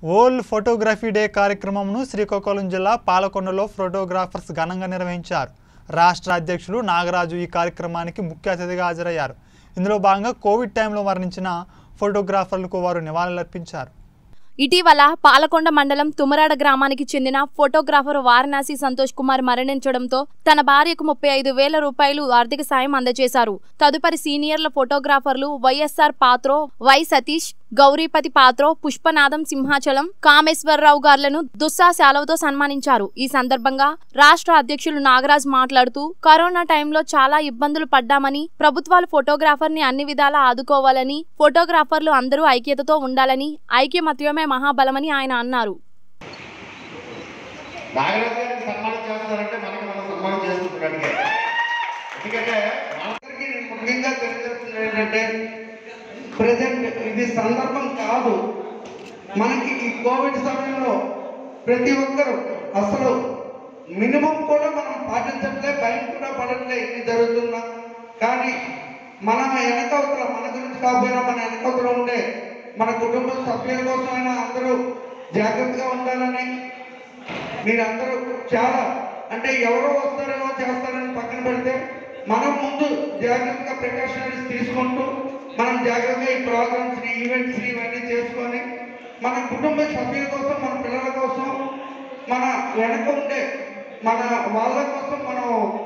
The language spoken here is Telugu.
వరల్డ్ ఫోటోగ్రఫీ డే కార్యక్రమంను శ్రీకాకుళం జిల్లా పాలకొండలో ఫోటోగ్రాఫర్స్ ఘనంగా నిర్వహించారు రాష్ట్ర అధ్యక్షులు నాగరాజు ఈ కార్యక్రమానికి ముఖ్య అతిథిగా హాజరయ్యారు ఇందులో భాగంగా కోవిడ్ టైంలో మరణించిన ఫోటోగ్రాఫర్లకు వారు నివాళులర్పించారు ఇటీవల పాలకొండ మండలం తుమరాడ గ్రామానికి చెందిన ఫోటోగ్రాఫర్ వారణాసి సంతోష్ కుమార్ మరణించడంతో తన భార్యకు ముప్పై ఐదు వేల రూపాయలు ఆర్థిక సాయం అందజేశారు తదుపరి సీనియర్ల ఫోటోగ్రాఫర్లు వైఎస్ఆర్ పాత్రో వై సతీష్ గౌరీపతి పాత్రో పుష్పనాథం సింహాచలం కామేశ్వరరావు గార్లను దుస్సా శాలవతో సన్మానించారు ఈ సందర్భంగా రాష్ట్ర అధ్యక్షులు నాగరాజ్ మాట్లాడుతూ కరోనా టైంలో చాలా ఇబ్బందులు పడ్డామని ప్రభుత్వాలు ఫోటోగ్రాఫర్ ని అన్ని విధాలా ఆదుకోవాలని ఫోటోగ్రాఫర్లు అందరూ ఐక్యతతో ఉండాలని ఐక్యమత్యమే మహాబలమని ఆయన అన్నారు నాగరాజు గారిని సన్మానం చేస్తారంటే మనకి మనం సన్మానం చేసుకుంటున్నట్టుగా ఎందుకంటే అందరికీ నేను ముఖ్యంగా తెలియజేస్తుంది ఏంటంటే ప్రజెంట్ ఇది సందర్భం కాదు మనకి ఈ కోవిడ్ సమయంలో ప్రతి ఒక్కరు అసలు మినిమం కూడా మనం పాటించట్లే భయం కూడా పడట్లే ఇది జరుగుతున్నా కానీ మన వెనకవతల మన గురించి కాకపోయినా మన వెనకవతల ఉండే మన కుటుంబ సభ్యుల కోసమైనా అందరూ జాగ్రత్తగా ఉండాలని మీరందరూ చాలా అంటే ఎవరో వస్తారేమో చేస్తారని పక్కన పెడితే మనం ముందు జాగ్రత్తగా ప్రికాషనరీస్ తీసుకుంటూ మనం జాగ్రత్తగా ఈ ప్రోగ్రామ్స్ ఈవెంట్స్ ఇవన్నీ చేసుకొని మన కుటుంబ సభ్యుల కోసం మన పిల్లల కోసం మన వెనక ఉండే మన వాళ్ళ కోసం మనం